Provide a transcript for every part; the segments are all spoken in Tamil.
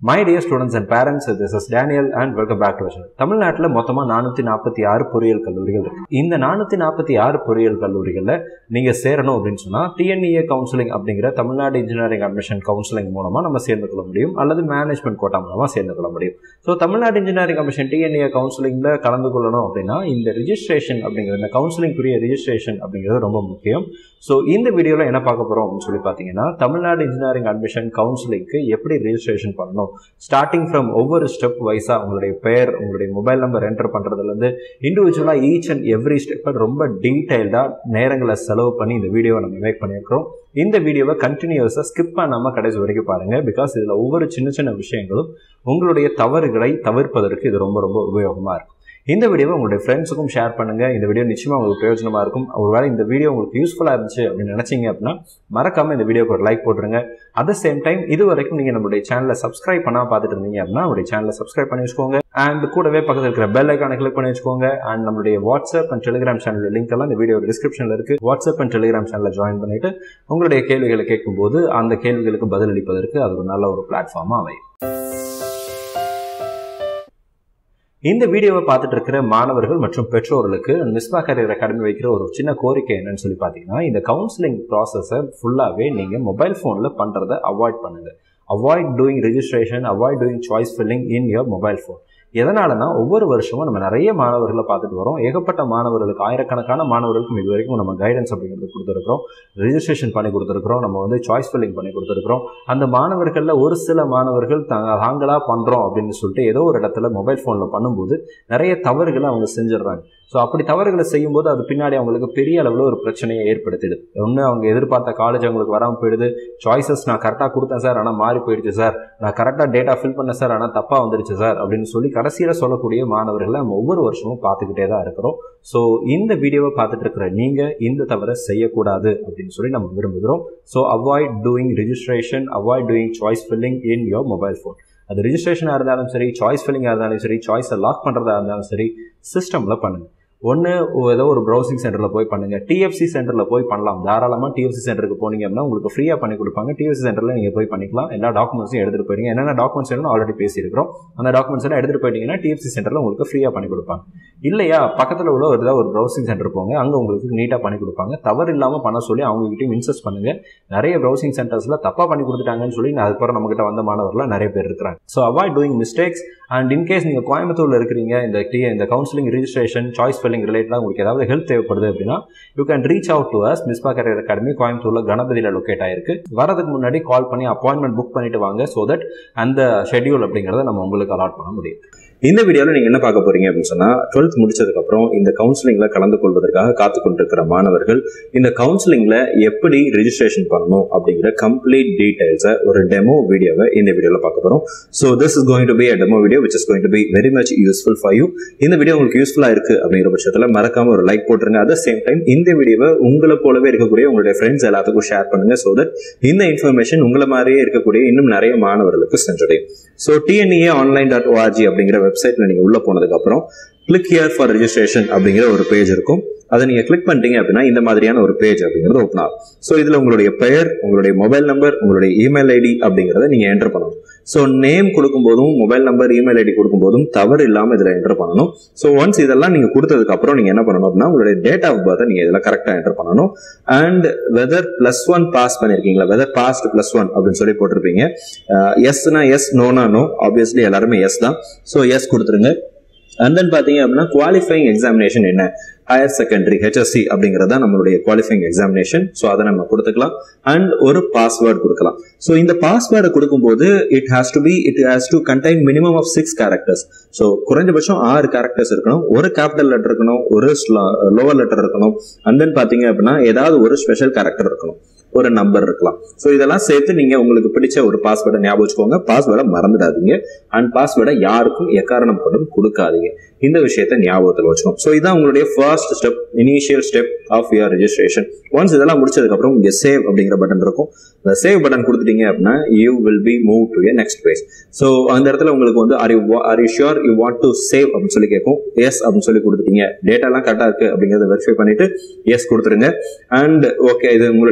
my dear students and parents this is Daniel and welcome back to channel தமிழ்நாட்டில் மொத்தமாக நானூற்றி நாற்பத்தி ஆறு பொறியியல் கல்லூரிகள் இருக்கு இந்த நானூற்றி நாற்பத்தி ஆறு பொறியியல் கல்லூரிகளில் நீங்கள் சேரணும் அப்படின்னு சொன்னால் டிஎன்இஏ கவுன்சிலிங் அப்படிங்கிற தமிழ்நாடு இன்ஜினியரிங் அட்மிஷன் கவுன்சிலிங் மூலமாக நம்ம சேர்ந்து கொள்ள முடியும் அல்லது மேனேஜ்மெண்ட் கோட்டா மூலமாக சேர்ந்து கொள்ள முடியும் so Tamil Nadu engineering commission TNEA கவுன்சிலிங்கில் கலந்து கொள்ளணும் அப்படின்னா இந்த ரிஜிஸ்ட்ரேஷன் அப்படிங்கிற இந்த கவுன்சிலிங்குரிய ரிஜிஸ்ட்ரேஷன் அப்படிங்கிறது ரொம்ப முக்கியம் ஸோ இந்த வீடியோவில் என்ன பார்க்க போகிறோம் அப்படின்னு சொல்லி பார்த்தீங்கன்னா தமிழ்நாடு இன்ஜினியரிங் அட்மிஷன் கவுன்சிலிங்க்கு எப்படி ரிஜிஸ்ட்ரேஷன் பண்ணணும் ஸ்டார்டிங் ஃப்ரம் ஒவ்வொரு ஸ்டெப் வைஸாக உங்களுடைய பெயர் உங்களுடைய மொபைல் நம்பர் என்டர் பண்ணுறதுலேருந்து இண்டிவிஜுவலாக ஈச் அண்ட் எவ்ரி ஸ்டெப்பை ரொம்ப டீட்டெயில்டாக நேரங்களை செலவு பண்ணி இந்த வீடியோவை நம்ம மேக் பண்ணியிருக்கிறோம் இந்த வீடியோவை கண்டினியூஸாக ஸ்கிப் பண்ணாமல் கடைசி வரைக்கும் பாருங்கள் பிகாஸ் இதில் ஒவ்வொரு சின்ன சின்ன விஷயங்களும் உங்களுடைய தவறுகளை தவிர்ப்பதற்கு இது ரொம்ப ரொம்ப உபயோகமாக இருக்கும் இந்த வீடியோவை உங்களுடைய ஃப்ரெண்ட்ஸுக்கும் ஷேர் பண்ணுங்கள் இந்த வீடியோ நிச்சயமாக உங்களுக்கு பிரயோஜனமாக இருக்கும் ஒருவேளை இந்த வீடியோ உங்களுக்கு யூஸ்ஃபுல்லாக இருந்துச்சு அப்படின்னு நினச்சிங்க அப்படின்னா மறக்காமல் இந்த வீடியோக்கு ஒரு லைக் போட்டுருங்க அட் த சேம் டைம் இது வரைக்கும் நீங்கள் நம்மளுடைய சேனலை சப்ஸ்கிரைப் பண்ணால் பார்த்துட்டு இருந்தீங்க அப்படின்னா நம்மளுடைய சேனலை சப்ஸ்கிரைப் பண்ணி வச்சுக்கோங்க அண்ட் கூடவே பக்கத்தில் இருக்கிற பெல் ஐக்கானை கிளிக் பண்ணி வச்சுக்கோங்க அண்ட் நம்மளுடைய WhatsApp and Telegram channel link எல்லாம் இந்த வீடியோ டிஸ்கிரிப்ஷனில் இருக்குது வாட்ஸ்அப் அண்ட் டெலிகிராம் சேனலில் ஜாயின் பண்ணிட்டு உங்களுடைய கேள்விகளை கேட்கும்போது அந்த கேள்விகளுக்கு பதிலளிப்பதற்கு அது ஒரு நல்ல ஒரு பிளாட்ஃபார்மாக அமையும் இந்த வீடியோவை பார்த்துட்டு இருக்கிற மாணவர்கள் மற்றும் பெற்றோர்களுக்கு மிஸ்மா கரியர் அகாடமி வைக்கிற ஒரு சின்ன கோரிக்கை என்னன்னு சொல்லி பார்த்தீங்கன்னா இந்த கவுன்சிலிங் ப்ராசஸை ஃபுல்லாகவே நீங்கள் மொபைல் ஃபோனில் பண்ணுறதை அவாய்ட் பண்ணுங்கள் avoid doing registration avoid doing choice filling in your mobile phone எதனாலனா ஒவ்வொரு வருஷமும் நம்ம நிறைய மாணவர்களை பார்த்துட்டு வரோம் ஏகப்பட்ட மாணவர்களுக்கு ஆயிரக்கணக்கான மாணவர்களுக்கும் இது வரைக்கும் நம்ம கைடன்ஸ் அப்படிங்கிறது கொடுத்துருக்குறோம் ரெஜிஸ்ட்ரேஷன் பண்ணி கொடுத்துருக்குறோம் நம்ம வந்து சாய்ஸ் ஃபில்லிங் பண்ணி கொடுத்துருக்குறோம் அந்த மாணவர்களில் ஒரு சில மாணவர்கள் தாங்களாக பண்ணுறோம் அப்படின்னு சொல்லிட்டு ஏதோ ஒரு இடத்துல மொபைல் ஃபோனில் பண்ணும்போது நிறைய தவறுகளை அவங்க செஞ்சிடுறாங்க ஸோ அப்படி தவறுகளை செய்யும்போது அது பின்னாடி அவங்களுக்கு பெரிய அளவில் ஒரு பிரச்சனையை ஏற்படுத்திடுது ஒன்று அவங்க எதிர்பார்த்த காலேஜ் அவங்களுக்கு வராமல் போயிடுது சாய்ஸஸ் நான் கரெக்டாக கொடுத்தேன் சார் ஆனால் மாறி போயிடுச்சு சார் நான் கரெக்டாக டேட்டா ஃபில் பண்ணேன் சார் ஆனால் தப்பாக வந்துருச்சு சார் அப்படின்னு சொல்லி கடைசியில் சொல்லக்கூடிய மாணவர்களை நம்ம ஒவ்வொரு வருஷமும் பார்த்துக்கிட்டே தான் இருக்கிறோம் ஸோ இந்த வீடியோவை பார்த்துட்டு இருக்கிற நீங்கள் இந்த தவிர செய்யக்கூடாது அப்படின்னு சொல்லி நம்ம விரும்புகிறோம் so avoid doing registration avoid doing choice filling in your mobile phone அது ரிஜிஸ்ட்ரேஷனாக இருந்தாலும் சரி சாய்ஸ் ஃபில்லிங்காக இருந்தாலும் சரி சாய்ஸை லாக் பண்ணுறதா இருந்தாலும் சரி சிஸ்டமில் பண்ணுங்கள் ஒன்று ஏதோ ஒரு ப்ரௌசிங் சென்டரில் போய் பண்ணுங்கள் டிஎஃப்சி சென்டரில் போய் பண்ணலாம் தாராளமாக டிஎஃப்சி சென்டருக்கு போனீங்க அப்படின்னா உங்களுக்கு ஃப்ரீயாக பண்ணி கொடுப்பாங்க டிஎஃப்சி சென்டரில் நீங்கள் போய் பண்ணிக்கலாம் எல்லா டாக்குமெண்ட்ஸும் எடுத்துகிட்டு போயிடுங்க என்னென்ன டாக்குமெண்ட்ஸ் வேணும் ஆல்ரெடி பேசியிருக்கிறோம் அந்த டாக்குமெண்ட்ஸ் எல்லாம் எடுத்துகிட்டு போயிட்டீங்கன்னா டிஎஃப்சி சென்டரில் உங்களுக்கு ஃப்ரீயாக பண்ணி கொடுப்பாங்க இல்லையா பக்கத்தில் உள்ள ஒரு ஏதாவது ஒரு ப்ரௌசிங் சென்டர் போங்க அங்கே உங்களுக்கு நீட்டாக பண்ணி கொடுப்பாங்க தவறு இல்லாமல் பண்ண சொல்லி அவங்ககிட்டயும் இன்சஸ்ட் பண்ணுங்கள் நிறைய ப்ரௌசிங் சென்டர்ஸில் தப்பாக பண்ணி கொடுத்துட்டாங்கன்னு சொல்லி அதுக்கப்புறம் நம்மகிட்ட வந்த மாணவர்கள்லாம் நிறைய பேர் இருக்கிறாங்க so avoid doing mistakes and in case நீங்கள் கோயம்புத்தூரில் இருக்கிறீங்க இந்த டி இந்த கவுன்சிலிங் ரிஜிஸ்ட்ரேஷன் சாய்ஸ் ஃபில்லிங் ரிலேட்டடாக உங்களுக்கு ஏதாவது ஹெல்ப் தேவைப்படுது அப்படின்னா you can reach out to us Misba career academy கோயம்புத்தூரில் கணபதியில் லொக்கேட் ஆயிருக்கு வரதுக்கு முன்னாடி கால் பண்ணி அப்பாயின்மெண்ட் புக் பண்ணிட்டு வாங்க ஸோ தட் அந்த ஷெட்யூல் அப்படிங்கிறத நம்ம உங்களுக்கு அலாட் பண்ண முடியும் இந்த வீடியோவில் நீங்கள் என்ன பார்க்க போறீங்க அப்படின்னு சொன்னால் டுவெல்த் முடிச்சதுக்கப்புறம் இந்த கவுன்சிலிங்கில் கலந்து கொள்வதற்காக காத்து கொண்டிருக்கிற மாணவர்கள் இந்த கவுன்சிலிங்கில் எப்படி ரெஜிஸ்ட்ரேஷன் பண்ணணும் அப்படிங்கிற கம்ப்ளீட் டீடைல்ஸை ஒரு டெமோ வீடியோவை இந்த வீடியோவில் பார்க்க போகிறோம் so this is going to be a demo video which is going to be very much useful for you இந்த வீடியோ உங்களுக்கு யூஸ்ஃபுல்லாக இருக்குது அப்படிங்கிற பட்சத்தில் மறக்காம ஒரு லைக் போட்டுருங்க அட் த சேம் டைம் இந்த வீடியோவை உங்களை போலவே இருக்கக்கூடிய உங்களுடைய ஃப்ரெண்ட்ஸ் எல்லாத்துக்கும் ஷேர் பண்ணுங்க ஸோ தட் இந்த இன்ஃபர்மேஷன் உங்களை மாதிரியே இருக்கக்கூடிய இன்னும் நிறைய மாணவர்களுக்கு சென்றடையும் so TNEA online dot org அப்படிங்கிற வெப்சைட்ல நீங்க உள்ள போனதுக்கு அப்புறம் கிளிக் ஹியர் ஃபார் ரெஜிஸ்ட்ரேஷன் அப்படிங்கிற ஒரு பேஜ் இருக்கும் அதை நீங்க கிளிக் பண்ணிட்டீங்க அப்படின்னா இந்த மாதிரியான ஒரு பேஜ் அப்படிங்கிறது ஓப்பன் ஆகும் ஸோ இதுல உங்களுடைய பெயர் உங்களுடைய மொபைல் நம்பர் உங்களுடைய இமெயில் ஐடி அப்படிங்கிறத நீங்க என்டர் பண்ணணும் ஸோ நேம் கொடுக்கும்போதும் மொபைல் நம்பர் இமெயில் ஐடி கொடுக்கும்போதும் தவறு இல்லாமல் இதில் என்டர் பண்ணணும் ஸோ ஒன்ஸ் இதெல்லாம் நீங்கள் கொடுத்ததுக்கு அப்புறம் நீங்கள் என்ன பண்ணணும் அப்படின்னா உங்களுடைய டேட் ஆஃப் பர்த்தை நீங்கள் இதில் கரெக்டாக என்டர் பண்ணணும் and whether plus one pass பண்ணியிருக்கீங்களா வெதர் பாஸ்ட் பிளஸ் ஒன் அப்படின்னு சொல்லி போட்டிருப்பீங்க எஸ்னா எஸ் நோனா நோ ஆப்வியஸ்லி எல்லாருமே எஸ் தான் ஸோ எஸ் கொடுத்துருங்க அண்ட் தென் பார்த்தீங்க அப்படின்னா குவாலிஃபைங் எக்ஸாமினேஷன் என்ன ஹையர் செகண்டரி ஹெச்எஸ்சி அப்படிங்கிறது தான் நம்மளுடைய குவாலிஃபைங் எக்ஸாமினேஷன் ஸோ அதை நம்ம கொடுத்துக்கலாம் அண்ட் ஒரு பாஸ்வேர்டு கொடுக்கலாம் ஸோ இந்த பாஸ்வேர்டை கொடுக்கும்போது it has to be it has to contain minimum of six characters so குறைஞ்சபட்சம் ஆறு கேரக்டர்ஸ் இருக்கணும் ஒரு கேபிட்டல் லெட்டர் இருக்கணும் ஒரு லோவர் லெட்டர் இருக்கணும் அண்ட் தென் பார்த்தீங்க அப்படின்னா ஏதாவது ஒரு ஸ்பெஷல் கேரக்டர் இருக்கணும் ஒரு நம்பர் இருக்கலாம் ஸோ இதெல்லாம் சேர்த்து நீங்க உங்களுக்கு பிடிச்ச ஒரு பாஸ்வேர்டை ஞாபகம் வச்சுக்கோங்க பாஸ்வேர்டை மறந்துடாதீங்க அண்ட் பாஸ்வேர்டை யாருக்கும் எக்காரணம் கொண்டும் கொடுக்காதீங்க இந்த விஷயத்தை ஞாபகத்தில் வச்சுக்கணும் ஸோ இதான் உங்களுடைய first step initial step of your registration once இதெல்லாம் முடிச்சதுக்கப்புறம் இங்கே சேவ் அப்படிங்கிற பட்டன் இருக்கும் இந்த சேவ் பட்டன் கொடுத்துட்டீங்க அப்படின்னா you will be move to a next page so அந்த இடத்துல உங்களுக்கு வந்து are you are you sure you want to save அப்படின்னு சொல்லி கேட்கும் எஸ் அப்படின்னு சொல்லி கொடுத்துட்டீங்க டேட்டாலாம் கரெக்டாக இருக்கு அப்படிங்கிறத வெரிஃபை பண்ணிட்டு எஸ் கொடுத்துருங்க அண்ட் ஓகே இது உங்களுடைய ரெஜிஸ்ட்ரேஷன்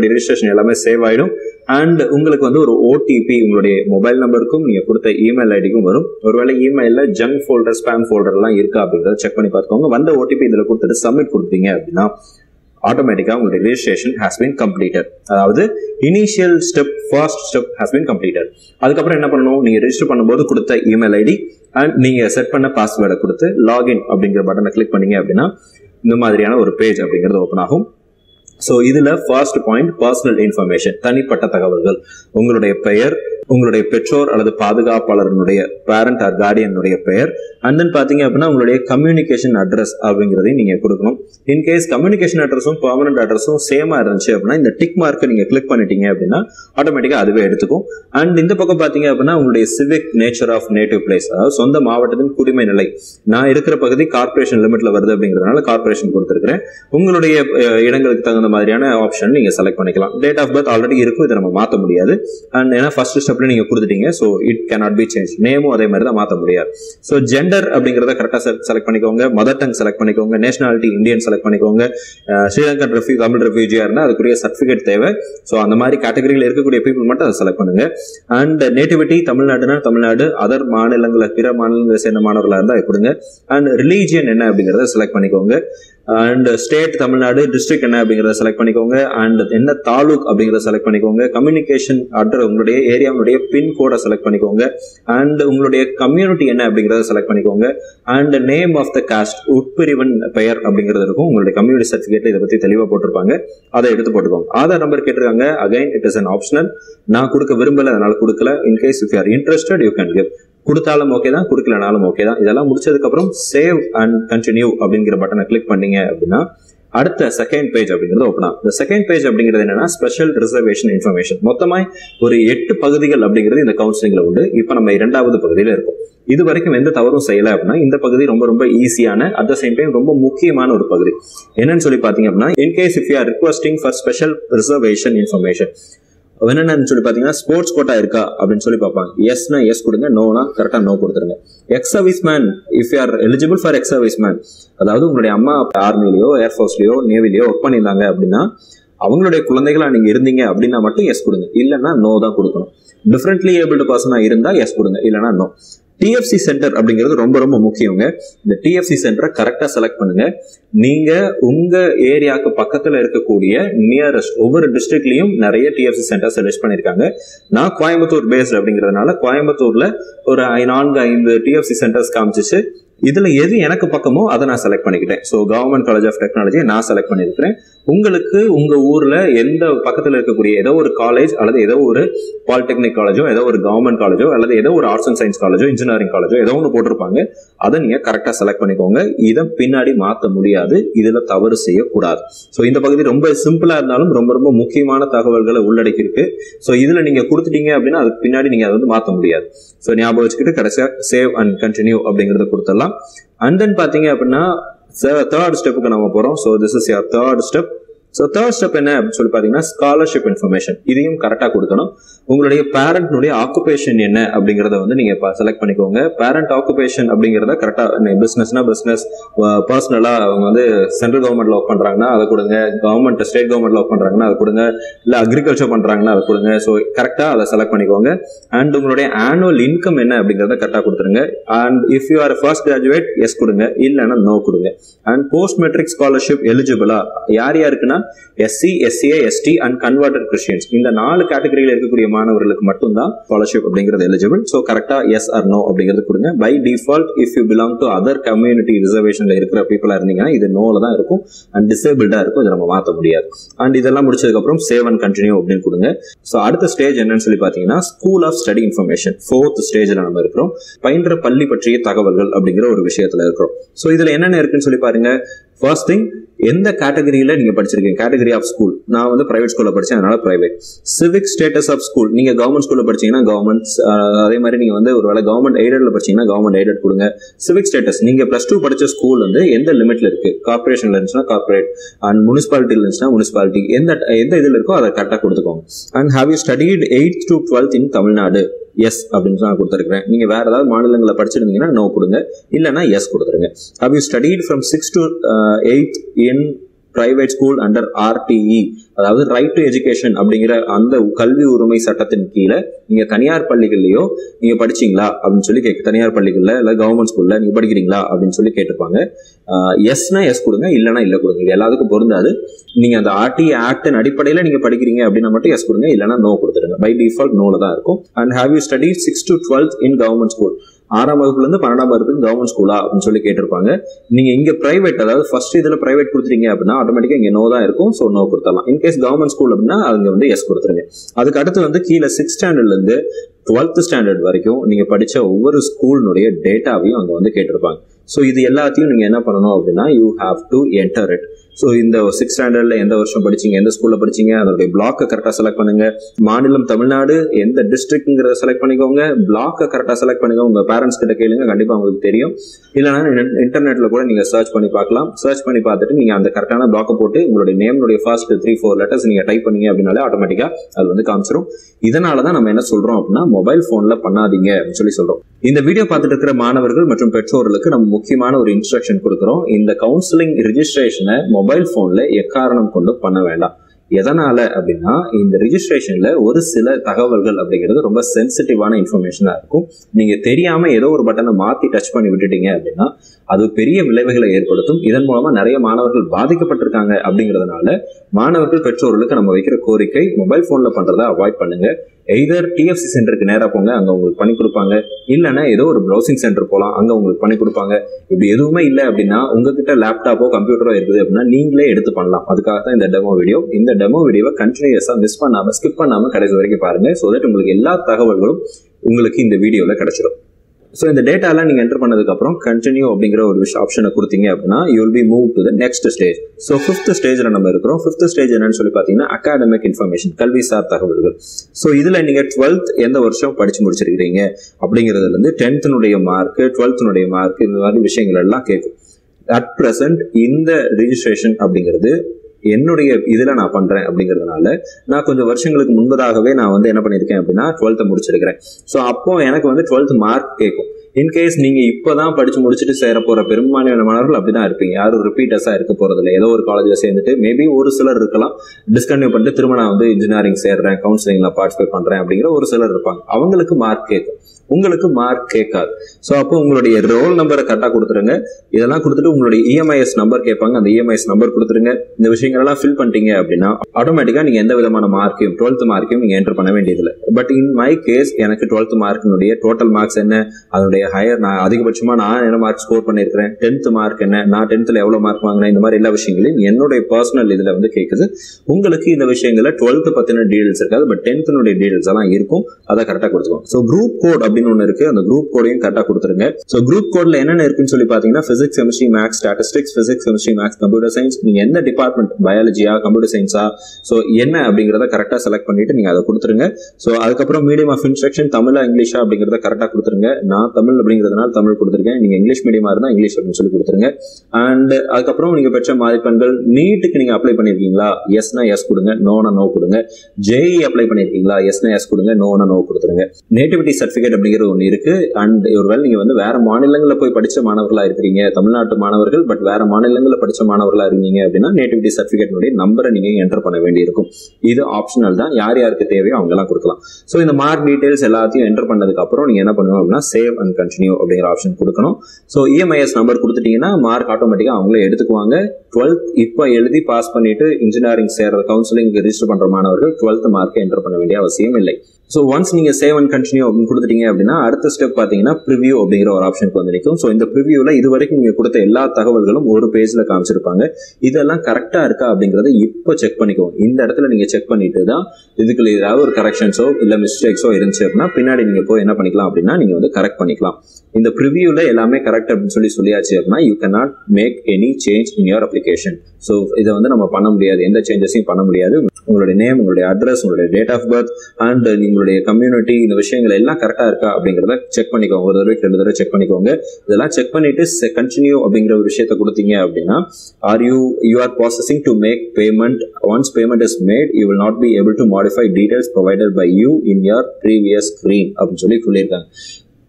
இன்ஃபர்மேஷன் எல்லாமே சேவ் ஆயிடும் அண்ட் உங்களுக்கு வந்து ஒரு ஓடிபி உங்களுடைய மொபைல் நம்பருக்கும் நீங்க கொடுத்த இமெயில் ஐடிக்கும் வரும் ஒருவேளை இமெயில ஜங்க் ஃபோல்டர் ஸ்பேம் ஃபோல்டர் எல்லாம் இருக்கா அப்படின்றத செக் பண்ணி பார்த்துக்கோங்க வந்த ஓடிபி இதுல கொடுத்துட்டு சப்மிட் கொடுத்தீங்க அப்படின்னா ஆட்டோமேட்டிக்காக உங்களுடைய ரெஜிஸ்ட்ரேஷன் ஹாஸ் been completed அதாவது initial step first step has been completed அதுக்கப்புறம் என்ன பண்ணணும் நீங்க ரெஜிஸ்டர் பண்ணும்போது கொடுத்த இமெயில் ஐடி அண்ட் நீங்க செட் பண்ண பாஸ்வேர்டை கொடுத்து லாகின் அப்படிங்கிற பட்டனை கிளிக் பண்ணீங்க அப்படின்னா இந்த மாதிரியான ஒரு பேஜ் அப்படிங்கிறது ஓப்பன் ஆகும் ஸோ இதுல ஃபர்ஸ்ட் பாயிண்ட் பர்சனல் இன்ஃபர்மேஷன் தனிப்பட்ட தகவல்கள் உங்களுடைய பெயர் உங்களுடைய பெற்றோர் அல்லது பாதுகாப்பாளருடைய பேரண்ட் ஆர் கார்டியனுடைய பெயர் அண்ட் தென் பாத்தீங்க அப்படின்னா உங்களுடைய கம்யூனிகேஷன் அட்ரஸ் அப்படிங்கிறதையும் நீங்க கொடுக்கணும் இன்கேஸ் கம்யூனிகேஷன் அட்ரஸும் பெர்மனன்ட் அட்ரஸும் சேமா இருந்துச்சு அப்படின்னா இந்த டிக் மார்க்கை நீங்க கிளிக் பண்ணிட்டீங்க அப்படின்னா ஆட்டோமேட்டிக்கா அதுவே எடுத்துக்கும் அண்ட் இந்த பக்கம் பாத்தீங்க அப்படின்னா உங்களுடைய civic nature of native place அதாவது சொந்த மாவட்டத்தின் குடிமை நிலை நான் இருக்கிற பகுதி கார்பரேஷன் லிமிட்ல வருது அப்படிங்கிறதுனால கார்பரேஷன் கொடுத்துருக்கிறேன் உங்களுடைய அஹ், இடங்களுக்கு தகுந்த மாதிரியான ஆப்ஷன் நீங்க செலக்ட் பண்ணிக்கலாம் டேட் ஆஃப் பர்த் ஆல்ரெடி இருக்கும் இதை நம்ம மாத்த முடியாது அண்ட் ஏன்னா ஃபர்ஸ்ட் ஸ்டெப்ல நீங்க கொடுத்துட்டீங்க so it cannot be change நேமும் அதே மாதிரி தான் மாத்த முடியாது ஸோ ஜெண்டர் அப்படிங்கிறத கரெக்டாக செலக்ட் பண்ணிக்கோங்க மதர் டங் செலக்ட் பண்ணிக்கோங்க நேஷனாலிட்டி இந்தியன் செலக்ட் பண்ணிக்கோங்க அஹ், ஸ்ரீலங்கன் ரெஃப்யூ தமிழ் ரெஃப்யூஜியா இருந்தால் அதுக்குரிய சர்டிஃபிகேட் தேவை ஸோ அந்த மாதிரி கேட்டகரியில் இருக்கக்கூடிய பீப்புள் மட்டும் அதை செலக்ட் பண்ணுங்க அண்ட் நேட்டிவிட்டி தமிழ்நாடுனா தமிழ்நாடு அதர் மாநிலங்கள பிற மாநிலங்களை சேர்ந்த மாணவர்களாக இருந்தால் கொடுங்க அண்ட் ரிலீஜியன் என்ன அப்படிங்கிறத செலக்ட் பண்ணிக்கோங்க அண்ட் ஸ்டேட் தமிழ்நாடு டிஸ்ட்ரிக்ட் என்ன அப்படிங்கிறத செலக்ட் பண்ணிக்கோங்க அண்ட் என்ன தாலுக் அப்படிங்கிறத செலக்ட் பண்ணிக்கோங்க கம்யூனிகேஷன் அட்ரஸ் உங்களுடைய ஏரியாவுடைய பின் கோடை செலக்ட் பண்ணிக்கோங்க அண்ட் உங்களுடைய கம்யூனிட்டி என்ன அப்படிங்கிறத செலக்ட் பண்ணிக்கோங்க and name of the caste உட்பிரிவன் பெயர் அப்படிங்கிறது இருக்கும் உங்களுடைய கம்யூனிட்டி சர்டிஃபிகேட்ல இதை பத்தி தெளிவாக போட்டிருப்பாங்க அதை எடுத்து போட்டுக்கோங்க ஆதார் நம்பர் கேட்டிருக்காங்க again it is an optional நான் கொடுக்க விரும்பல அதனால கொடுக்கல in case if you are interested you can give கொடுத்தாலும் ஓகே தான் கொடுக்கலனாலும் ஓகே தான் இதெல்லாம் முடிச்சதுக்கு அப்புறம் சேவ் அண்ட் கண்டினியூ அப்படிங்கிற பட்டனை கிளிக் பண்ணீங்க அப்படின்னா அடுத்த செகண்ட் பேஜ் அப்படிங்கிறது ஓப்பன் ஆகும் இந்த செகண்ட் பேஜ் அப்படிங்கிறது என்னன்னா ஸ்பெஷல் ரிசர்வேஷன் இன்ஃபர்மேஷன் மொத்தமாய் ஒரு எட்டு பகுதிகள் அப்படிங்கிறது இந்த கவுன்சிலிங்ல உண்டு இப்போ நம்ம இரண்டாவது பகுதியில இருக்கோம் இது வரைக்கும் எந்த தவறும் செய்யல அப்படின்னா இந்த பகுதி ரொம்ப ரொம்ப ஈஸியான அட் த சேம் டைம் ரொம்ப முக்கியமான ஒரு பகுதி என்னன்னு சொல்லி பாத்தீங்க அப்படின்னா in case if you are requesting for special reservation information என்னென்னு சொல்லி பார்த்தீங்கன்னா ஸ்போர்ட்ஸ் கோட்டா இருக்கா அப்படின்னு சொல்லி பார்ப்பாங்க எஸ்னா எஸ் கொடுங்க நோனா கரெக்டாக நோ கொடுத்துருங்க ex service man if you are eligible for ex service man அதாவது உங்களுடைய அம்மா ஆர்மிலையோ ஏர்ஃபோர்ஸ்லையோ நேவிலையோ ஒர்க் பண்ணியிருந்தாங்க அப்படின்னா அவங்களுடைய குழந்தைகளா நீங்க இருந்தீங்க அப்படின்னா மட்டும் எஸ் கொடுங்க இல்லைன்னா நோ தான் கொடுக்கணும் டிஃப்ரெண்ட்லி ஏபிள்டு பர்சனா இருந்தா எஸ் கொடுங்க இல்லைன்னா நோ டிஎஃப்சி சென்டர் அப்படிங்கிறது ரொம்ப ரொம்ப முக்கியங்க இந்த டிஎஃப்சி சென்டரை கரெக்டாக செலக்ட் பண்ணுங்க நீங்க உங்க ஏரியாவுக்கு பக்கத்துல இருக்கக்கூடிய நியரஸ்ட் ஒவ்வொரு டிஸ்ட்ரிக்ட்லயும் நிறைய டிஎஃப்சி சென்டர்ஸ் லிஸ்ட் பண்ணிருக்காங்க நான் கோயம்புத்தூர் பேஸ்ட் அப்படிங்கிறதுனால கோயம்புத்தூர்ல ஒரு ஐ- நான்கு ஐந்து டிஎஃப்சி சென்டர்ஸ் காமிச்சிச்சு இதுல எது எனக்கு பக்கமோ அதை நான் செலக்ட் பண்ணிக்கிட்டேன் ஸோ கவர்மெண்ட் காலேஜ் ஆஃப் டெக்னாலஜியை நான் செலக்ட் பண்ணியிருக்கிறேன் உங்களுக்கு உங்க ஊர்ல எந்த பக்கத்துல இருக்கக்கூடிய ஏதோ ஒரு காலேஜ் அல்லது ஏதோ ஒரு பாலிடெக்னிக் காலேஜோ ஏதோ ஒரு கவர்மெண்ட் காலேஜோ அல்லது ஏதோ ஒரு ஆர்ட்ஸ் அண்ட் சயின்ஸ் காலேஜோ இன்ஜினியரிங் காலேஜோ ஏதோ ஒன்று போட்டிருப்பாங்க அதை நீங்க கரெக்டா செலக்ட் பண்ணிக்கோங்க இதை பின்னாடி மாற்ற முடியாது இதுல தவறு செய்யக்கூடாது ஸோ இந்த பகுதி ரொம்ப சிம்பிளா இருந்தாலும் ரொம்ப ரொம்ப முக்கியமான தகவல்களை உள்ளடக்கி இருக்கு ஸோ இதுல நீங்க கொடுத்துட்டீங்க அப்படின்னா அதுக்கு பின்னாடி நீங்க அதை வந்து மாற்ற முடியாது ஸோ ஞாபகம் வச்சுக்கிட்டு கடைசியா சேவ் அண்ட் கண்டினியூ அப்படிங்கறத கொடுத்துடலாம் அண்ட் தென் பாத்தீங்க அப்படின்னா தேர்ட் ஸ்டெப்புக்கு நம்ம போறோம் so this is your third step so third step என்ன அப்படின்னு சொல்லி பார்த்தீங்கன்னா ஸ்காலர்ஷிப் இன்ஃபர்மேஷன் இதையும் கரெக்டாக கொடுக்கணும் உங்களுடைய பேரண்ட்னுடைய ஆக்குபேஷன் என்ன அப்படிங்கிறத வந்து நீங்கள் செலக்ட் பண்ணிக்கோங்க பேரண்ட் ஆக்குபேஷன் அப்படிங்கிறத கரெக்டாக பிஸ்னஸ்னா பிஸ்னஸ் பர்சனலாக அவங்க வந்து சென்ட்ரல் கவர்மெண்ட்ல ஒர்க் பண்ணுறாங்கன்னா அதை கொடுங்க கவர்மெண்ட் ஸ்டேட் கவர்மெண்ட்ல ஒர்க் பண்ணுறாங்கன்னா அதை கொடுங்க இல்லை அக்ரிகல்ச்சர் பண்ணுறாங்கன்னா அதை கொடுங்க ஸோ கரெக்டாக அதை செலக்ட் பண்ணிக்கோங்க அண்ட் உங்களுடைய ஆனுவல் இன்கம் என்ன அப்படிங்கிறத கரெக்டாக கொடுத்துருங்க and if you are first graduate yes கொடுங்க இல்லைன்னா நோ கொடுங்க அண்ட் போஸ்ட் மெட்ரிக் ஸ்காலர்ஷிப் எலிஜிபிளா யார் யாருக்குன்னா SC SCA ST and converted Christians இந்த நாலு கேட்டகரியில் இருக்கக்கூடிய மாணவர்களுக்கு மட்டும்தான் ஸ்காலர்ஷிப் அப்படிங்கிறது எலிஜிபிள் ஸோ கரெக்டா எஸ் ஆர் நோ அப்படிங்கிறது கொடுங்க by default if you belong to other community ரிசர்வேஷன்ல இருக்கிற பீப்புளா இருந்தீங்கன்னா இது நோல தான் இருக்கும் அண்ட் டிசேபிள்டா இருக்கும் இதை நம்ம மாற்ற முடியாது அண்ட் இதெல்லாம் முடிச்சதுக்கு அப்புறம் சேவ் அண்ட் கண்டினியூ அப்படின்னு கொடுங்க ஸோ அடுத்த ஸ்டேஜ் என்னன்னு சொல்லி பார்த்தீங்கன்னா school of study information fourth ஸ்டேஜில் நம்ம இருக்கிறோம் பயின்ற பள்ளி பற்றிய தகவல்கள் அப்படிங்கிற ஒரு விஷயத்துல இருக்கிறோம் ஸோ இதுல என்னென்ன இருக்குன்னு சொல்லி பாருங்க ஃபர்ஸ்ட் திங் எந்த கேட்டகரியில நீங்க படிச்சிருக்கீங்க கேட்டகரி ஆஃப் ஸ்கூல் நான் வந்து பிரைவேட் ஸ்கூல்ல படிச்சேன் அதனால private civic status of school நீங்க கவர்மெண்ட் ஸ்கூல்ல படிச்சீங்கன்னா கவர்மெண்ட் அதே மாதிரி நீங்க வந்து ஒருவேளை கவர்மெண்ட் எய்டட்ல படிச்சீங்கன்னா கவர்மெண்ட் எய்டட் கொடுங்க சிவிக் ஸ்டேட்டஸ் நீங்க பிளஸ் டூ படிச்ச ஸ்கூல் வந்து எந்த லிமிட்ல இருக்கு கார்பரேஷன்ல இருந்துச்சுன்னா கார்பரேட் அண்ட் முனிசிபாலிட்டியில் இருந்துச்சுன்னா முனிசிபாலிட்டி எந்த எந்த இதுல இருக்கோ அதை கரெக்டாக கொடுத்துக்கோங்க and have you studied eighth to twelfth in Tamil Nadu yes அப்படின்னு நான் கொடுத்துருக்கேன் நீங்க வேற ஏதாவது மாநிலங்களில் படிச்சிருந்தீங்கன்னா நோ கொடுங்க இல்லைன்னா எஸ் கொடுத்துருங்க have you studied from six to eight in private school under RTE அதாவது ரைட் டு எஜுகேஷன் அப்படிங்கிற அந்த கல்வி உரிமை சட்டத்தின் கீழே நீங்க தனியார் பள்ளிகள்லயோ நீங்க படிச்சீங்களா அப்படின்னு சொல்லி கேட்க தனியார் பள்ளிகள்ல இல்ல கவர்மெண்ட் ஸ்கூல்ல நீங்க படிக்கிறீங்களா அப்படின்னு சொல்லி கேட்டிருப்பாங்க எஸ்னா எஸ் கொடுங்க இல்லைனா இல்ல கொடுங்க இது எல்லாத்துக்கும் பொருந்தாது நீங்க அந்த ஆர்டி ஆக்டின் அடிப்படையில நீங்க படிக்கிறீங்க அப்படின்னா மட்டும் எஸ் கொடுங்க இல்லைனா நோ கொடுத்துருங்க பை டிஃபால்ட் நோல தான் இருக்கும் and have you study six to twelfth in government school ஆறாம் வகுப்புல இருந்து பன்னெண்டாம் வகுப்புக்கு கவர்மெண்ட் ஸ்கூலா அப்படின்னு சொல்லி கேட்டிருப்பாங்க நீங்க இங்க பிரைவேட் அதாவது ஃபர்ஸ்ட் இதுல பிரைவேட் கொடுத்துட்டீங்க அப்படின்னா ஆட்டோமேட்டிக்கா இங்க நோ தான் இருக்கும் ஸோ நோ கொடுத்துடலாம் இன்கேஸ் கவர்மெண்ட் ஸ்கூல் அப்படின்னா அங்க வந்து எஸ் கொடுத்துருங்க அதுக்கு அடுத்து வந்து கீழே சிக்ஸ் ஸ்டாண்டர்ட்ல இருந்து டுவெல்த் ஸ்டாண்டர்ட் வரைக்கும் நீங்க படிச்ச ஒவ்வொரு ஸ்கூலினுடைய டேட்டாவையும் அங்க வந்து கேட்டிருப்பாங்க ஸோ இது எல்லாத்தையும் நீங்க என்ன பண்ணணும் அப்படின்னா you have to enter it so இந்த சிக்ஸ் ஸ்டாண்டர்ட்ல எந்த வருஷம் படிச்சீங்க எந்த ஸ்கூல்ல படிச்சீங்க அதோடைய பிளாக்கை கரெக்டாக செலக்ட் பண்ணுங்க மாநிலம் தமிழ்நாடு எந்த டிஸ்ட்ரிக்ட்ங்கிறத செலக்ட் பண்ணிக்கோங்க பிளாக்கை கரெக்டாக செலக்ட் பண்ணுங்க உங்க பேரண்ட்ஸ் கிட்ட கேளுங்க கண்டிப்பா உங்களுக்கு தெரியும் இல்லைனா இன்டர்நெட்ல கூட நீங்க சர்ச் பண்ணி பார்க்கலாம் சர்ச் பண்ணி பார்த்துட்டு நீங்க அந்த கரெக்டான பிளாக்கை போட்டு உங்களுடைய நேம்னுடைய ஃபர்ஸ்ட் த்ரீ ஃபோர் லெட்டர்ஸ் நீங்க டைப் பண்ணீங்க அப்படின்னாலே ஆட்டோமேட்டிக்கா அது வந்து காமிச்சிரும் இதனால தான் நம்ம என்ன சொல்றோம் அப்படின்னா மொபைல் போன்ல பண்ணாதீங்க அப்படின்னு சொல்லி சொல்றோம் இந்த வீடியோ பார்த்துட்டு இருக்கிற மாணவர்கள் மற்றும் பெற்றோர்களுக்கு நம்ம முக்கியமான ஒரு இன்ஸ்ட்ரக்ஷன் கொடுக்குறோம் இந்த கவுன்சிலிங் ரிஜிஸ்ட்ரேஷனை மொபைல் போன்ல எக்காரணம் கொண்டு பண்ண வேண்டாம் எதனால அப்படின்னா இந்த ரிஜிஸ்ட்ரேஷன்ல ஒரு சில தகவல்கள் அப்படிங்கிறது ரொம்ப சென்சிட்டிவான இன்ஃபர்மேஷனா இருக்கும் நீங்க தெரியாம ஏதோ ஒரு பட்டனை மாத்தி டச் பண்ணி விட்டுட்டீங்க அப்படின்னா அது பெரிய விளைவுகளை ஏற்படுத்தும் இதன் மூலமா நிறைய மாணவர்கள் பாதிக்கப்பட்டிருக்காங்க அப்படிங்கிறதுனால மாணவர்கள் பெற்றோர்களுக்கு நம்ம வைக்கிற கோரிக்கை மொபைல் போன்ல பண்றதை அவாய்ட் பண்ணுங்க எய்தர் டிஎஃப்சி சென்டருக்கு நேராக போங்க அங்கே உங்களுக்கு பண்ணி கொடுப்பாங்க இல்லைன்னா ஏதோ ஒரு ப்ரௌசிங் சென்டர் போகலாம் அங்கே உங்களுக்கு பண்ணி கொடுப்பாங்க இப்படி எதுவுமே இல்லை அப்படின்னா உங்ககிட்ட லேப்டாப்போ கம்ப்யூட்டரோ இருக்குது அப்படின்னா நீங்களே எடுத்து பண்ணலாம் அதுக்காக தான் இந்த டெமோ வீடியோ இந்த டெமோ வீடியோவை கண்டினியூஸாக மிஸ் பண்ணாமல் ஸ்கிப் பண்ணாமல் கடைசி வரைக்கும் பாருங்க ஸோ தட் உங்களுக்கு எல்லா தகவல்களும் உங்களுக்கு இந்த வீடியோவில் கிடைச்சிடும் ஸோ இந்த டேட்டாலாம் நீங்கள் என்டர் பண்ணதுக்கப்புறம் கண்டினியூ அப்படிங்கிற ஒரு விஷயம் ஆப்ஷனை கொடுத்தீங்க அப்படின்னா you will be move to the next stage so fifth ஸ்டேஜில் நம்ம இருக்கிறோம் ஃபிஃப்த் ஸ்டேஜ் என்னன்னு சொல்லி பார்த்தீங்கன்னா அகாடமிக் இன்ஃபர்மேஷன் கல்விசார் தகவல்கள் ஸோ இதில் நீங்கள் டுவெல்த் எந்த வருஷம் படித்து முடிச்சிருக்கிறீங்க அப்படிங்கிறதுலேருந்து டென்த்தினுடைய மார்க் டுவெல்த்தினுடைய மார்க் இந்த மாதிரி விஷயங்கள் எல்லாம் கேட்கும் அட் ப்ரெசன்ட் இந்த ரிஜிஸ்ட்ரேஷன் அப்படிங்கிறது என்னுடைய இதில் நான் பண்ணுறேன் அப்படிங்கிறதுனால நான் கொஞ்சம் வருஷங்களுக்கு முன்பதாகவே நான் வந்து என்ன பண்ணியிருக்கேன் அப்படின்னா டுவெல்த்தை முடிச்சிருக்கிறேன் ஸோ அப்போ எனக்கு வந்து டுவெல்த் மார்க் கேட்கும் இன்கேஸ் நீங்க இப்பதான் படிச்சு முடிச்சுட்டு சேர போற பெரும்பான்மையான மாணவர்கள் அப்படிதான் இருப்பீங்க யாரும் ரிப்பீட்டர்ஸா இருக்க போறது இல்லை ஏதோ ஒரு காலேஜ்ல சேர்ந்துட்டு மேபி ஒரு சிலர் இருக்கலாம் டிஸ்கன்டினியூ பண்ணிட்டு திரும்ப நான் வந்து இன்ஜினியரிங் சேர்றேன் கவுன்சிலிங்ல பார்ட்டிசிபேட் பண்றேன் அப்படிங்கிற ஒரு சிலர் இருப்பாங்க அவங்களுக்கு மார்க் கேட்கும் உங்களுக்கு மார்க் கேட்காது ஸோ அப்போ உங்களுடைய ரோல் நம்பரை கரெக்டாக கொடுத்துருங்க இதெல்லாம் கொடுத்துட்டு உங்களுடைய இஎம்ஐஎஸ் நம்பர் கேட்பாங்க அந்த இஎம்ஐஎஸ் நம்பர் கொடுத்துருங்க இந்த விஷயங்கள்லாம் ஃபில் பண்ணிட்டீங்க அப்படின்னா ஆட்டோமேட்டிக்காக நீங்கள் எந்த விதமான மார்க்கையும் டுவெல்த் மார்க்கையும் நீங்கள் என்டர் பண்ண வேண்டியதில்லை பட் இன் மை கேஸ் எனக்கு டுவெல்த் மார்க்கினுடைய டோட்டல் மார்க்ஸ் என்ன அதனுடைய ஹையர் நான் அதிகபட்சமாக நான் என்ன மார்க் ஸ்கோர் பண்ணியிருக்கிறேன் டென்த் மார்க் என்ன நான் டென்த்தில் எவ்வளோ மார்க் வாங்கினேன் இந்த மாதிரி எல்லா விஷயங்களையும் என்னுடைய பர்சனல் இதில் வந்து கேட்குது உங்களுக்கு இந்த விஷயங்களில் டுவெல்த் பற்றின டீடைல்ஸ் இருக்காது பட் டென்த்தினுடைய டீடைல்ஸ் எல்லாம் இருக்கும் அதை கரெக்டாக கொடுத்துக்கோங்க ஸோ குரூப் கோட் அப்படின்னு ஒன்று இருக்கு அந்த குரூப் கோடையும் கரெக்டாக கொடுத்துருங்க ஸோ குரூப் கோட்ல என்னென்ன இருக்குன்னு சொல்லி பார்த்தீங்கன்னா physics chemistry maths statistics physics chemistry maths computer science நீங்கள் எந்த டிபார்ட்மெண்ட் பயாலஜியா கம்ப்யூட்டர் சயின்ஸா ஸோ என்ன அப்படிங்கிறத கரெக்டாக செலக்ட் பண்ணிட்டு நீங்கள் அதை கொடுத்துருங்க ஸோ அதுக்கப்புறம் மீடியம் ஆஃப் இன்ஸ்ட்ரக்ஷன் தமிழா இங்கிலீஷா அப்படிங்கிறத கரெக்டாக கொடுத்துருங்க நான் தமிழ் அப்படிங்கிறதுனால தமிழ் கொடுத்துருக்கேன் நீங்கள் இங்கிலீஷ் மீடியமா இருந்தால் இங்கிலீஷ் அப்படின்னு சொல்லி கொடுத்துருங்க அண்ட் அதுக்கப்புறம் நீங்கள் பெற்ற மதிப்பெண்கள் நீட்டுக்கு நீங்கள் அப்ளை பண்ணியிருக்கீங்களா எஸ்னா எஸ் கொடுங்க நோனா நோ கொடுங்க ஜேஇ அப்ளை பண்ணியிருக்கீங்களா எஸ்னா எஸ் கொடுங்க நோனா நோ கொடுத்துருங்க நேட்டிவிட்டி சர்டிஃபிகேட் அப்படிங்கிற ஒன்று இருக்கு அண்ட் ஒருவேளை நீங்க வந்து வேற மாநிலங்களில் போய் படிச்ச மாணவர்களா இருக்கிறீங்க தமிழ்நாட்டு மாணவர்கள் பட் வேற மாநிலங்களில் படிச்ச மாணவர்களா இருந்தீங்க அப்படின்னா நேட்டிவிட்டி சர்டிஃபிகேட்னுடைய நம்பரை நீங்க என்டர் பண்ண வேண்டியிருக்கும் இது ஆப்ஷனல் தான் யார் யாருக்கு தேவையோ அவங்க எல்லாம் கொடுக்கலாம் ஸோ இந்த மார்க் டீடைல்ஸ் எல்லாத்தையும் என்டர் பண்ணதுக்கு அப்புறம் நீங்க என்ன பண்ணுவோம் அப்படின்னா சேவ் அண்ட் கண்டினியூ அப்படிங்கிற ஆப்ஷன் கொடுக்கணும் ஸோ இஎம்ஐஎஸ் நம்பர் கொடுத்துட்டீங்கன்னா மார்க் ஆட்டோமேட்டிக்காக அவங்களே எடுத்துக்குவாங்க டுவெல்த் இப்போ எழுதி பாஸ் பண்ணிட்டு இன்ஜினியரிங் சேர்ற கவுன்சிலிங் ரிஜிஸ்டர் பண்ற மாணவர்கள் டுவெல்த் மார்க்கை என்டர் பண்ண வேண்டிய அவசியம் இல்லை ஸோ ஒன்ஸ் நீங்கள் சேவ் அண்ட் கண்டினியூ அப்படின்னு கொடுத்துட்டீங்க அப்படின்னா அடுத்த ஸ்டெப் பார்த்தீங்கன்னா ப்ரிவியூ அப்படிங்கிற ஒரு ஆப்ஷனுக்கு வந்து நிற்கும் ஸோ இந்த ப்ரிவியூவில் இது வரைக்கும் நீங்கள் கொடுத்த எல்லா தகவல்களும் ஒரு பேஜில் காமிச்சிருப்பாங்க இதெல்லாம் கரெக்டாக இருக்கா அப்படிங்கிறத இப்போ செக் பண்ணிக்கோங்க இந்த இடத்துல நீங்கள் செக் பண்ணிட்டு தான் இதுக்கு ஏதாவது ஒரு கரெக்ஷன்ஸோ இல்லை மிஸ்டேக்ஸோ இருந்துச்சு அப்படின்னா பின்னாடி நீங்கள் போய் என்ன பண்ணிக்கலாம் அப்படின்னா நீங்கள் வந்து கரெக்ட் பண்ணிக்கலாம் இந்த ப்ரிவியூவில் எல்லாமே கரெக்ட் அப்படின்னு சொல்லி சொல்லியாச்சு அப்படின்னா you can not make any change in your application so இதை வந்து நம்ம பண்ண முடியாது எந்த சேஞ்சஸையும் பண்ண முடியாது உங்களுடைய நேம் உங்களுடைய அட்ரஸ் உங்களுடைய டேட் ஆஃப் பர்த் அண்ட் உங்களுடைய கம்யூனிட்டி இந்த விஷயங்கள் எல்லாம் கரெக்டாக இருக்கா அப்படிங்கிறத செக் பண்ணிக்கோங்க ஒரு தடவை ரெண்டு தடவை செக் பண்ணிக்கோங்க இதெல்லாம் செக் பண்ணிட்டு கண்டினியூ அப்படிங்கிற ஒரு விஷயத்த கொடுத்தீங்க அப்படின்னா are you you are processing to make payment once payment is made you will not be able to modify details provided by you in your previous screen அப்படின்னு சொல்லி சொல்லியிருக்காங்க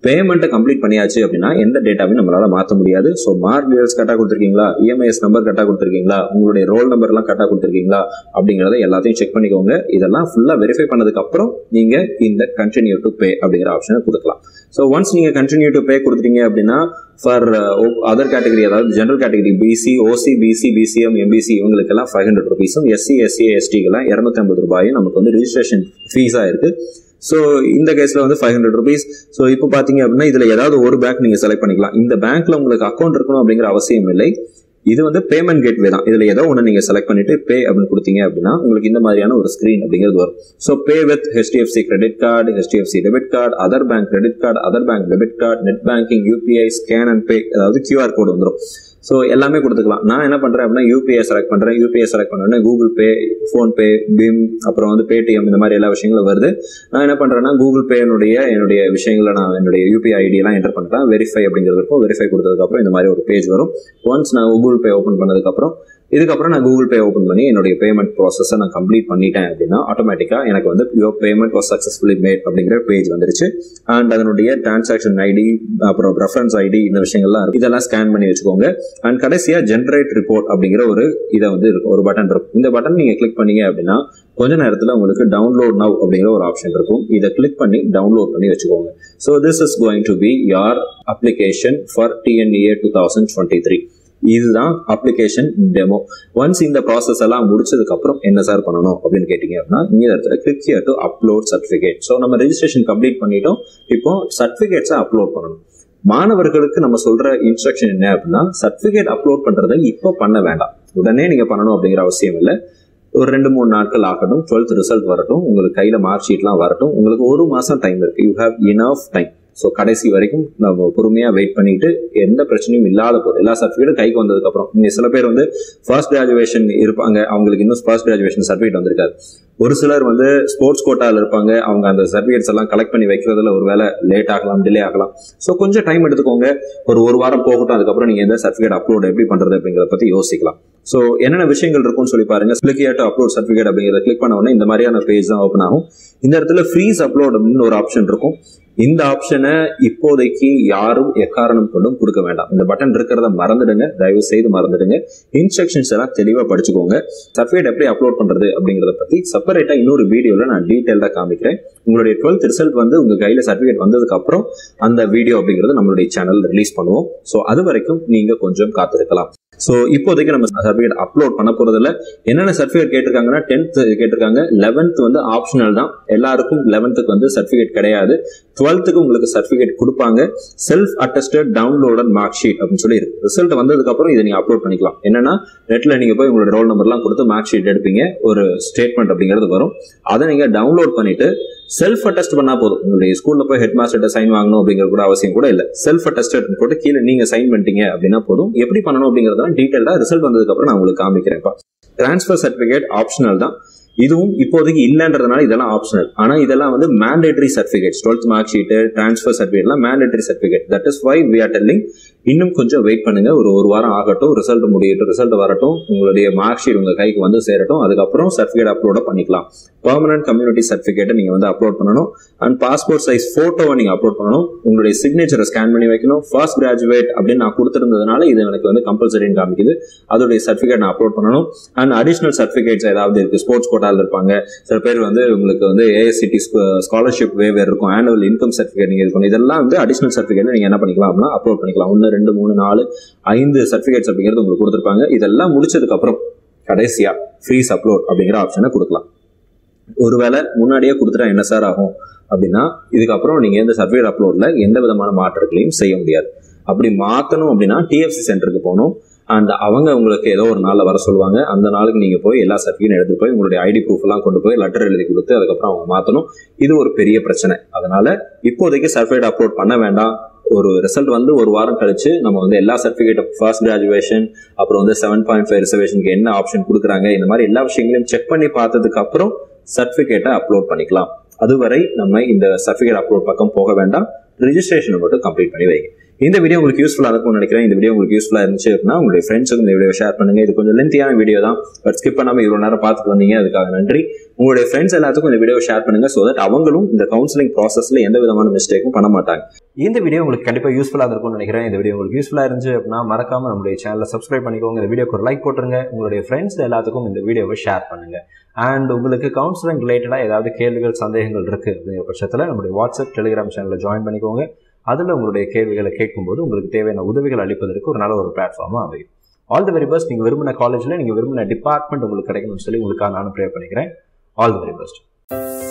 பேமெண்ட்டை கம்ப்ளீட் பண்ணியாச்சு அப்படின்னா எந்த டேட்டாவையும் நம்மளால மாற்ற முடியாது ஸோ மார்க் டீடைல்ஸ் கரெக்டாக கொடுத்துருக்கீங்களா இஎம்ஐஎஸ் நம்பர் கரெக்டாக கொடுத்துருக்கீங்களா உங்களுடைய ரோல் நம்பர்லாம் கரெக்டாக கொடுத்துருக்கீங்களா அப்படிங்கிறத எல்லாத்தையும் செக் பண்ணிக்கோங்க இதெல்லாம் ஃபுல்லாக வெரிஃபை பண்ணதுக்கு அப்புறம் நீங்க இந்த கண்டினியூ டு பே அப்படிங்கிற ஆப்ஷனை கொடுக்கலாம் ஸோ ஒன்ஸ் நீங்க கண்டினியூ டு பே கொடுத்துட்டீங்க அப்படின்னா ஃபார் அதர் கேட்டகரி அதாவது general category BC OC BC BCM MBC இவங்களுக்கெல்லாம் ஃபைவ் ஹண்ட்ரட் ருபீஸும் எஸ்சி எஸ்சி எஸ்டிக்கெல்லாம் இரநூத்தி ஐம்பது ரூபாயும் நமக்கு வந்து ரிஜிஸ்ட்ரேஷன் ஃபீஸாக இருக்கு ஸோ இந்த கேஸில் வந்து ஃபைவ் ஹண்ட்ரட் ருபீஸ் ஸோ இப்போ பார்த்தீங்க அப்படின்னா இதில் ஏதாவது ஒரு பேங்க் நீங்கள் செலக்ட் பண்ணிக்கலாம் இந்த பேங்க்ல உங்களுக்கு அக்கௌண்ட் இருக்கணும் அப்படிங்கிற அவசியம் இல்லை இது வந்து பேமெண்ட் கேட்வே தான் இதுல ஏதோ ஒன்று நீங்க செலக்ட் பண்ணிட்டு பே அப்படின்னு கொடுத்தீங்க அப்படின்னா உங்களுக்கு இந்த மாதிரியான ஒரு ஸ்கிரீன் அப்படிங்கிறது வரும் so pay with HDFC credit card HDFC debit card other bank credit card other bank debit card net banking UPI scan and pay அதாவது கியூஆர் கோடு வந்துடும் ஸோ எல்லாமே கொடுத்துக்கலாம் நான் என்ன பண்றேன் அப்படின்னா யூபிஐ செலக்ட் பண்றேன் யூபிஐ செலக்ட் பண்ணோடனே கூகுள் பே ஃபோன்பே பிம் அப்புறம் வந்து பேடிஎம் இந்த மாதிரி எல்லா விஷயங்களும் வருது நான் என்ன பண்றேன்னா கூகுள் பேனுடைய என்னுடைய விஷயங்களை நான் என்னுடைய யூபிஐ ஐடி எல்லாம் என்டர் பண்றேன் வெரிஃபை அப்படிங்கிறது இருக்கும் வெரிஃபை கொடுத்ததுக்கு அப்புறம் இந்த மாதிரி ஒரு பேஜ் வரும் ஒன்ஸ் நான் கூகுள் பே ஓப்பன் பண்ணதுக்கு அப்புறம் இதுக்கப்புறம் நான் கூகுள் பே ஓப்பன் பண்ணி என்னுடைய பேமெண்ட் ப்ராசஸை நான் கம்ப்ளீட் பண்ணிட்டேன் அப்படின்னா ஆட்டோமேட்டிக்காக எனக்கு வந்து your payment was successfully made அப்படிங்கிற பேஜ் வந்துருச்சு அண்ட் அதனுடைய டிரான்சாக்ஷன் ஐடி அப்புறம் ரெஃபரன்ஸ் ஐடி இந்த விஷயங்கள்லாம் இருக்கு இதெல்லாம் ஸ்கேன் பண்ணி வச்சுக்கோங்க அண்ட் கடைசியாக ஜென்ரேட் ரிப்போர்ட் அப்படிங்கிற ஒரு இதை வந்து இருக்கும் ஒரு பட்டன் இருக்கும் இந்த பட்டன் நீங்கள் கிளிக் பண்ணீங்க அப்படின்னா கொஞ்ச நேரத்தில் உங்களுக்கு டவுன்லோட் நவ் அப்படிங்கிற ஒரு ஆப்ஷன் இருக்கும் இதை கிளிக் பண்ணி டவுன்லோட் பண்ணி வச்சுக்கோங்க so this is going to be your application for TNA two thousand twenty three இதுதான் அப்ளிகேஷன் டெமோ ஒன்ஸ் இந்த ப்ராசஸ் எல்லாம் முடிச்சதுக்கு அப்புறம் என்ன சார் பண்ணணும் அப்படின்னு கேட்டீங்க அப்படின்னா இந்த இடத்துல click here to upload certificate so நம்ம ரெஜிஸ்ட்ரேஷன் கம்ப்ளீட் பண்ணிட்டோம் இப்போ சர்டிஃபிகேட்ஸை அப்லோட் பண்ணணும் மாணவர்களுக்கு நம்ம சொல்ற இன்ஸ்ட்ரக்ஷன் என்ன அப்படின்னா சர்டிஃபிகேட் அப்லோட் பண்றதை இப்போ பண்ண வேண்டாம் உடனே நீங்க பண்ணணும் அப்படிங்கிற அவசியம் இல்லை ஒரு ரெண்டு மூணு நாட்கள் ஆகட்டும் டுவெல்த் ரிசல்ட் வரட்டும் உங்களுக்கு கையில மார்க் ஷீட்லாம் வரட்டும் உங்களுக்கு ஒரு மாசம் டைம் இருக்கு you have enough time so கடைசி வரைக்கும் நம்ம பொறுமையாக வெயிட் பண்ணிட்டு எந்த பிரச்சனையும் இல்லாத போது எல்லா சர்டிஃபிகேட்டும் கைக்கு வந்ததுக்கு அப்புறம் நீங்கள் சில பேர் வந்து ஃபர்ஸ்ட் கிராஜுவேஷன் இருப்பாங்க அவங்களுக்கு இன்னும் ஃபர்ஸ்ட் கிராஜுவேஷன் சர்டிஃபிகேட் வந்திருக்காது ஒரு சிலர் வந்து ஸ்போர்ட்ஸ் கோட்டாவில் இருப்பாங்க அவங்க அந்த சர்டிஃபிகேட்ஸ் எல்லாம் கலெக்ட் பண்ணி வைக்கிறதுல ஒரு வேலை லேட் ஆகலாம் டிலே ஆகலாம் ஸோ கொஞ்சம் டைம் எடுத்துக்கோங்க ஒரு ஒரு வாரம் போகட்டும் அதுக்கப்புறம் நீங்கள் எந்த சர்டிஃபிகேட் அப்லோட் எப்படி பண்ணுறது அப்படிங்கிறத பற்றி யோசிக்கலாம் ஸோ என்னென்ன விஷயங்கள் இருக்கும்னு சொல்லி பாருங்க கிளிக் டு அப்லோட் சர்டிஃபிகேட் அப்படிங்கிறத கிளிக் பண்ண உடனே இந்த மாதிரியான பேஜ் தான் ஓப்பன் ஆகும் இந்த இடத்துல ஃப்ரீஸ் அப்லோட் அப்படின்னு ஒரு ஆப்ஷன் இருக்கும் இந்த ஆப்ஷனை இப்போதைக்கு யாரும் எக்காரணம் கொண்டும் கொடுக்க வேண்டாம் இந்த பட்டன் இருக்கிறத மறந்துடுங்க தயவு செய்து மறந்துடுங்க இன்ஸ்ட்ரக்ஷன்ஸ் எல்லாம் தெளிவாக படிச்சுக்கோங்க சர்டிஃபிகேட் எப்படி அப்லோட் பண்றது அப்படிங்கிறத பத்தி செப்பரேட்டா இன்னொரு வீடியோல நான் டீட்டெயிலாக காமிக்கிறேன் உங்களுடைய டுவெல்த் ரிசல்ட் வந்து உங்க கையில சர்டிஃபிகேட் வந்ததுக்கு அப்புறம் அந்த வீடியோ அப்படிங்கிறது நம்மளுடைய சேனல் ரிலீஸ் பண்ணுவோம் ஸோ அது வரைக்கும் நீங்க கொஞ்சம் காத்திருக்கலாம் ஸோ இப்போதைக்கு நம்ம சர்டிஃபிகேட் அப்லோட் பண்ண போறதுல என்னென்ன சர்டிஃபிகேட் கேட்டிருக்காங்கன்னா டென்த் கேட்டிருக்காங்க லெவன்த் வந்து ஆப்ஷனல் தான் எல்லாருக்கும் லெவன்த்துக்கு வந்து சர்டிஃபிகேட் கிடையாது டுவெல்த்துக்கு உங்களுக்கு சர்டிஃபிகேட் கொடுப்பாங்க self attested downloaded mark sheet அப்படின்னு சொல்லி இருக்கு ரிசல்ட் வந்ததுக்கு அப்புறம் இதை நீங்க அப்லோட் பண்ணிக்கலாம் என்னன்னா நெட்ல நீங்க போய் உங்களோட ரோல் நம்பர்லாம் கொடுத்து மார்க் ஷீட் எடுப்பீங்க ஒரு ஸ்டேட்மெண்ட் அப்படிங்கிறது வரும் அதை நீங்க டவுன்லோட் பண்ணிட்டு செல்ஃப் அட்டஸ்ட் பண்ணா போதும் உங்களுடைய ஸ்கூல்ல போய் ஹெட் மாஸ்டர்கிட்ட சைன் வாங்கணும் அப்படிங்கிற கூட அவசியம் கூட இல்லை செல்ஃப் அட்டஸ்டட் போட்டு கீழே நீங்க சைன் பண்ணிட்டீங்க அப்படின்னா போதும் எப்படி பண்ணணும் அப்படிங்கறதெல்லாம் டீட்டெயிலா ரிசல்ட் வந்ததுக்கு அப்புறம் நான் உங்களுக்கு காமிக்கிறேன்ப்பா டிரான்ஸ்ஃபர் சர்டிபிகேட் ஆப்ஷனல் தான் இதுவும் இப்போதைக்கு இல்லைன்றதுனால இதெல்லாம் ஆப்ஷனல் ஆனா இதெல்லாம் வந்து mandatory certificate twelfth mark sheet transfer சர்டிபிகேட்லாம் mandatory certificate that is why we are telling இன்னும் கொஞ்சம் வெயிட் பண்ணுங்க ஒரு ஒரு வாரம் ஆகட்டும் ரிசல்ட் முடியட்டும் ரிசல்ட் வரட்டும் உங்களுடைய மார்க் ஷீட் உங்க கைக்கு வந்து சேரட்டும் அதுக்கப்புறம் சர்டிபிகேட் அப்லோட பண்ணிக்கலாம் பர்மனன்ட் கம்யூனிட்டி சர்டிபிகேட்டை நீங்க வந்து அப்லோட் பண்ணணும் அண்ட் பாஸ்போர்ட் சைஸ் போட்டோவை நீங்க அப்லோட் பண்ணணும் உங்களுடைய சிக்னேச்சரை ஸ்கேன் பண்ணி வைக்கணும் ஃபர்ஸ்ட் கிராஜுவேட் அப்படின்னு நான் கொடுத்துருந்ததுனால இது எனக்கு வந்து கம்பல்சரின்னு காமிக்குது அதோடைய சர்டிபிகேட் நான் அப்லோட் பண்ணணும் அண்ட் அடிஷனல் சர்டிபிகேட்ஸ் ஏதாவது இருக்கு ஸ்போர்ட்ஸ் கோட்டாவில் இருப்பாங்க சில பேர் வந்து உங்களுக்கு வந்து ஏஎஸ்சிடி ஸ்காலர்ஷிப் வேவர் இருக்கும் ஆனுவல் இன்கம் சர்டிபிகேட் நீங்க இருக்கணும் இதெல்லாம் வந்து அடிஷனல் சர்டிபிகேட் நீங்க என்ன பண்ணிக்கலாம் அப்படின்னா அப்லோட் பண்ணிக்கலாம் ஒன்று ரெண்டு மூணு நாலு ஐந்து சர்டிபிகேட்ஸ் அப்படிங்கிறது உங்களுக்கு கொடுத்துருப்பாங்க இதெல்லாம் முடிச்சதுக்கு அப்புறம் கடைசியா ஃப்ரீஸ் அப்லோட் அப்படிங்கிற ஆப்ஷனை கொடுக்கலாம் ஒருவேளை முன்னாடியே கொடுத்துட்டா என்ன சார் ஆகும் அப்படின்னா இதுக்கப்புறம் நீங்க இந்த சர்டிஃபிகேட் அப்லோட்ல எந்த விதமான மாற்றங்களையும் செய்ய முடியாது அப்படி மாத்தணும் அப்படின்னா டிஎஃப்சி சென்டருக்கு போகணும் அண்ட் அவங்க உங்களுக்கு ஏதோ ஒரு நாளில் வர சொல்லுவாங்க அந்த நாளுக்கு நீங்க போய் எல்லா சர்டிஃபிகேட் எடுத்துட்டு போய் உங்களுடைய ஐடி ப்ரூஃப் எல்லாம் கொண்டு போய் லெட்டர் எழுதி கொடுத்து அதுக்கப்புறம் அவங்க மாத்தணும் இது ஒரு பெரிய பிரச்சனை அதனால இப்போதைக்கு சர்டிஃபிகேட் அப்லோட் பண்ண வேண்டாம் ஒரு ரிசல்ட் வந்து ஒரு வாரம் கழிச்சு நம்ம வந்து எல்லா சர்டிஃபிகேட் ஃபர்ஸ்ட் கிராஜுவேஷன் அப்புறம் வந்து செவன் பாயிண்ட் ஃபைவ் ரிசர்வேஷனுக்கு என்ன ஆப்ஷன் கொடுக்குறாங்க இந்த மாதிரி எல்லா விஷயங்களையும் செக் பண்ணி பார்த்ததுக்கு அப்புறம் சர்டிஃபிகேட்டை அப்லோட் பண்ணிக்கலாம் அதுவரை நம்ம இந்த சர்டிஃபிகேட் அப்லோட் பக்கம் போக வேண்டாம் ரிஜிஸ்ட்ரேஷனை மட்டும் கம்ப்ளீட் பண்ணி வைங்க இந்த வீடியோ உங்களுக்கு யூஸ்ஃபுல்லாக இருக்கும்னு நினைக்கிறேன் இந்த வீடியோ உங்களுக்கு யூஸ்ஃபுல்லாக இருந்துச்சு அப்படின்னா உங்களுடைய ஃப்ரெண்ட்ஸுக்கு இந்த வீடியோ ஷேர் பண்ணுங்க இது கொஞ்சம் லென்த்தியான வீடியோ தான் பட் ஸ்கிப் பண்ணாமல் இவ்வளோ நேரம் பார்த்துட்டு வந்தீங்க அதுக்காக நன்றி உங்களுடைய ஃப்ரெண்ட்ஸ் எல்லாத்துக்கும் இந்த வீடியோ ஷேர் பண்ணுங்க ஸோ தட் அவங்களும் இந்த கவுன்சிலிங் ப்ராசஸில் எந்த விதமான மிஸ்டேக்கும் பண்ண மாட்டாங்க இந்த வீடியோ உங்களுக்கு கண்டிப்பாக யூஸ்ஃபுல்லாக இருக்கும்னு நினைக்கிறேன் இந்த வீடியோ உங்களுக்கு யூஸ்ஃபுல்லாக இருந்துச்சு அப்படின்னா மறக்காம நம்மளுடைய சேனலை சப்ஸ்கிரைப் பண்ணிக்கோங்க இந்த வீடியோக்கு ஒரு லைக் போட்டுருங்க உங்களுடைய ஃப்ரெண்ட்ஸ் எல்லாத்துக்கும் இந்த வீடியோவை ஷேர் பண்ணுங்க அண்ட் உங்களுக்கு கவுன்சிலிங் ரிலேட்டடாக ஏதாவது கேள்விகள் சந்தேகங்கள் இருக்குது அப்படிங்கிற பட்சத்தில் நம்மளுடைய வாட்ஸ்அப் டெலிகிராம் சேனலில் ஜாயின் பண்ணிக்கோங்க அதில் உங்களுடைய கேள்விகளை கேட்கும்போது உங்களுக்கு தேவையான உதவிகள் அளிப்பதற்கு ஒரு நல்ல ஒரு பிளாட்ஃபார்மாக அமையும் ஆல் தி வெரி பெஸ்ட் நீங்கள் விரும்பின காலேஜில் நீங்கள் விரும்பின டிபார்ட்மெண்ட் உங்களுக்கு கிடைக்கணும்னு சொல்லி உங்களுக்காக நானும் ப்ரே பண்ணிக்கிறேன் ஆல் தி வெரி பெஸ்ட்